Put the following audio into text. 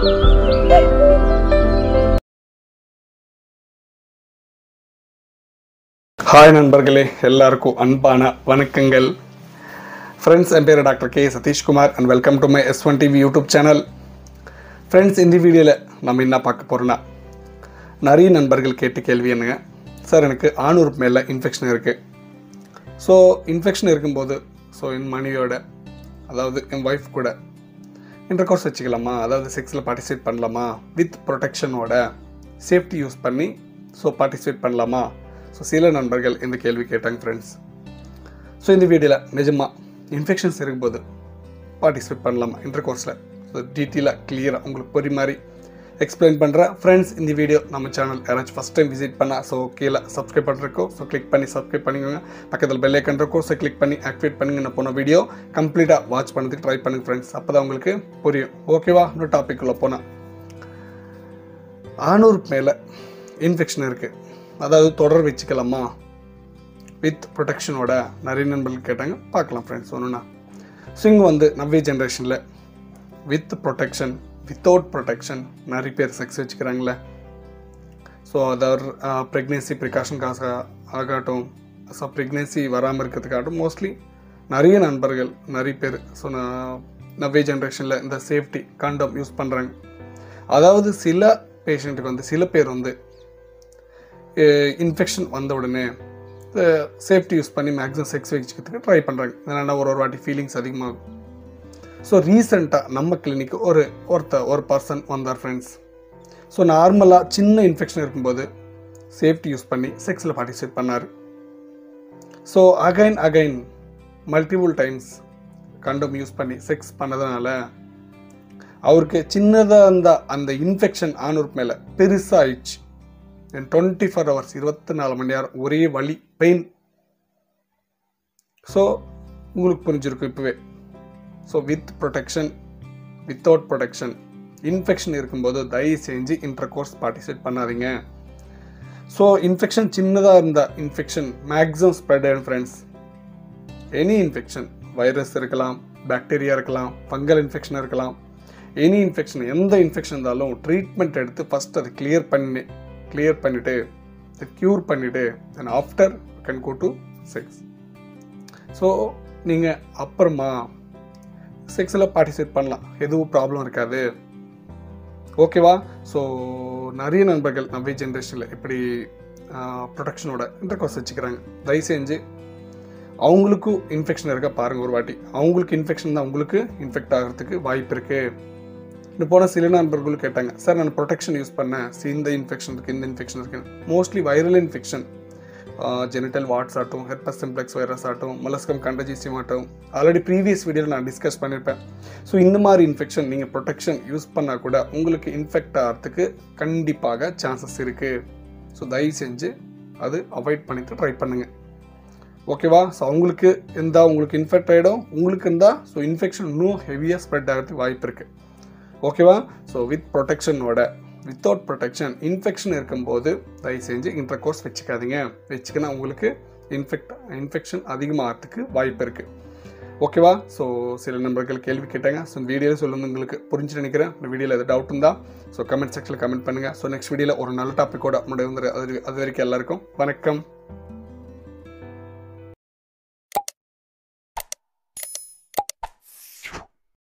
hi நண்பர்களே எல்லாருக்கும் அன்பான வணக்கங்கள் ஃப்ரெண்ட்ஸ் என் பேர் doctor K Satheeshkumar and welcome to my S one TV YouTube channel friends இந்த வீடியோவில் நம்ம என்ன பார்க்க போகிறோன்னா நிறைய நண்பர்கள் கேட்ட கேள்வி என்னங்க சார் எனக்கு ஆணூர் மேலே இன்ஃபெக்ஷன் இருக்குது ஸோ இன்ஃபெக்ஷன் இருக்கும்போது ஸோ என் மனைவியோட அதாவது என் ஒய்ஃப் கூட இன்டர் கோர்ஸ் வச்சுக்கலாமா அதாவது செக்ஸில் பார்ட்டிசிபேட் பண்ணலாமா வித் ப்ரொடெக்ஷனோட சேஃப்டி யூஸ் பண்ணி ஸோ பார்ட்டிசிபேட் பண்ணலாமா ஸோ சில நண்பர்கள் இந்த கேள்வி கேட்டாங்க ஃப்ரெண்ட்ஸ் ஸோ இந்த வீடியோவில் நிஜமாக இன்ஃபெக்ஷன்ஸ் இருக்கும்போது பார்ட்டிசிபேட் பண்ணலாமா இன்டர் கோர்ஸில் ஸோ டீட்டெயிலாக கிளியராக உங்களுக்கு புரிய மாதிரி எக்ஸ்பிளைன் பண்ணுறேன் ஃப்ரெண்ட்ஸ் இந்த வீடியோ நம்ம சேனல் யாராச்சும் ஃபஸ்ட் டைம் விசிட் பண்ணால் ஸோ கீழே சப்ஸ்கிரைப் பண்ணுறக்கோ ஸோ கிளிக் பண்ணி சப்ஸ்கிரைப் பண்ணிக்கோங்க பக்கத்தில் பெல் ஐக்கன் இருக்கோ ஸோ கிளிக் பண்ணி ஆக்டிவேட் பண்ணுங்க நான் போன வீடியோ கம்ப்ளீட்டாக வாட்ச் பண்ணதுக்கு ட்ரை பண்ணுங்க ஃப்ரெண்ட்ஸ் அப்போ தான் உங்களுக்கு புரியும் ஓகேவா இன்னும் டாபிக் உள்ள போனால் ஆணூர் மேலே இன்ஃபெக்ஷன் இருக்குது அதாவது தொடர் வச்சுக்கலாமா வித் ப்ரொடெக்ஷனோட நிறைய நண்பர்கள் கேட்டாங்க பார்க்கலாம் ஃப்ரெண்ட்ஸ் ஒன்றுனா ஸோ இங்கே வந்து நவ்வே ஜென்ரேஷனில் வித் ப்ரொடெக்ஷன் வித்தவுட் ப்ரொடெக்ஷன் நிறைய பேர் செக்ஸ் வச்சுக்கிறாங்களே ஸோ அதாவது ப்ரெக்னென்சி ப்ரிகாஷனுக்காக ஆகட்டும் ஸோ ப்ரெக்னென்சி வராமல் இருக்கிறதுக்காகட்டும் மோஸ்ட்லி நிறைய நண்பர்கள் நிறைய பேர் ஸோ நவ்வே ஜென்ரேஷனில் இந்த சேஃப்டி காண்டம் யூஸ் பண்ணுறாங்க அதாவது சில பேஷண்ட்டுக்கு வந்து சில பேர் வந்து இன்ஃபெக்ஷன் வந்த உடனே சேஃப்டி யூஸ் பண்ணி மேக்ஸிமம் செக்ஸ் வச்சுக்கிறதுக்கு ட்ரை பண்ணுறாங்க இதனால் ஒரு ஒரு வாட்டி ஃபீலிங்ஸ் அதிகமாகும் ஸோ ரீசெண்டாக நம்ம கிளினிக்கு ஒரு ஒருத்த ஒரு பர்சன் வந்தார் ஃப்ரெண்ட்ஸ் ஸோ நார்மலாக சின்ன இன்ஃபெக்ஷன் இருக்கும்போது சேஃப்டி யூஸ் பண்ணி செக்ஸில் பார்ட்டிசிபேட் பண்ணார் so again again multiple times condom use பண்ணி செக்ஸ் பண்ணதுனால அவருக்கு சின்னதாக அந்த அந்த இன்ஃபெக்ஷன் ஆணூர் மேலே பெருசாக ஆயிடுச்சு தென் டுவெண்ட்டி ஃபோர் ஹவர்ஸ் இருபத்தி நாலு மணி நேரம் ஒரே வலி பெயின் ஸோ உங்களுக்கு புரிஞ்சிருக்கும் இப்போவே so with protection without protection infection இருக்கும்போது தயவு செஞ்சு இன்டர் கோர்ஸ் பார்ட்டிசிபேட் பண்ணாதீங்க ஸோ இன்ஃபெக்ஷன் சின்னதாக இருந்த இன்ஃபெக்ஷன் மேக்ஸிமம் ஸ்ப்ரெட் ஆகிடும் ஃப்ரெண்ட்ஸ் எனி இன்ஃபெக்ஷன் வைரஸ் இருக்கலாம் பாக்டீரியா இருக்கலாம் ஃபங்கல் இன்ஃபெக்ஷன் இருக்கலாம் எனி இன்ஃபெக்ஷன் எந்த இன்ஃபெக்ஷன் இருந்தாலும் ட்ரீட்மெண்ட் எடுத்து ஃபஸ்ட் அதை கிளியர் பண்ணி கிளியர் பண்ணிவிட்டு க்யூர் பண்ணிவிட்டு and after can go to sex so நீங்கள் அப்புறமா செக்ஸில் பார்ட்டிசிபேட் பண்ணலாம் எதுவும் ப்ராப்ளம் இருக்காது ஓகேவா ஸோ நிறைய நண்பர்கள் நவ்வே ஜென்ரேஷனில் இப்படி ப்ரொடெக்ஷனோட இன்டர் கோர்ஸ் வச்சுக்கிறாங்க தயவு செஞ்சு அவங்களுக்கும் இன்ஃபெக்ஷன் இருக்கா பாருங்கள் ஒரு வாட்டி அவங்களுக்கு இன்ஃபெக்ஷன் தான் உங்களுக்கு இன்ஃபெக்ட் ஆகிறதுக்கு வாய்ப்பு இருக்குது இன்னும் போன சில நண்பர்களும் கேட்டாங்க சார் நான் ப்ரொடெக்ஷன் யூஸ் பண்ணேன் சி இந்த இன்ஃபெக்ஷன் இருக்குது இந்த இன்ஃபெக்ஷன் இருக்குது mostly viral infection genital warts ஆகட்டும் ஹெர்பஸ் சிம்ப்ளெக்ஸ் வைரஸ் ஆகட்டும் மலஸ்கம் கண்டஜிசியம் ஆகட்டும் ஆல்ரெடி ப்ரீவியஸ் வீடியோவில் நான் டிஸ்கஸ் பண்ணியிருப்பேன் ஸோ இந்த மாதிரி இன்ஃபெக்ஷன் நீங்கள் ப்ரொடெக்ஷன் யூஸ் பண்ணால் கூட உங்களுக்கு இன்ஃபெக்ட் ஆகிறதுக்கு கண்டிப்பாக சான்சஸ் இருக்குது ஸோ தயவு செஞ்சு அது அவாய்ட் பண்ணிட்டு ட்ரை பண்ணுங்கள் ஓகேவா ஸோ அவங்களுக்கு இருந்தால் உங்களுக்கு இன்ஃபெக்ட் ஆகிடும் உங்களுக்கு இருந்தால் ஸோ இன்ஃபெக்ஷன் இன்னும் ஹெவியாக ஸ்ப்ரெட் ஆகிறதுக்கு வாய்ப்பு இருக்குது ஓகேவா ஸோ வித் ப்ரொடெக்ஷனோட வித்தவுட் ப்ரொடெக்ஷன் இன்ஃபெக்ஷன் இருக்கும்போது தயவு செஞ்சு இன்டர் கோர்ஸ் வச்சுக்காதீங்க வச்சுக்கினா உங்களுக்கு இன்ஃபெக்ட் இன்ஃபெக்ஷன் அதிகமாகிறதுக்கு வாய்ப்பு இருக்குது ஓகேவா ஸோ சில நண்பர்கள் கேள்வி கேட்டாங்க ஸோ இந்த வீடியோவில் சொல்லுங்க உங்களுக்கு புரிஞ்சு நினைக்கிறேன் இந்த வீடியோவில் எதாவது டவுட் இருந்தால் ஸோ கமெண்ட் செக்ஷனில் கமெண்ட் பண்ணுங்கள் ஸோ நெக்ஸ்ட் வீடியோவில் ஒரு நல்ல டாப்பிக்கோட முடிவு அது அது வரைக்கும் எல்லாருக்கும் வணக்கம்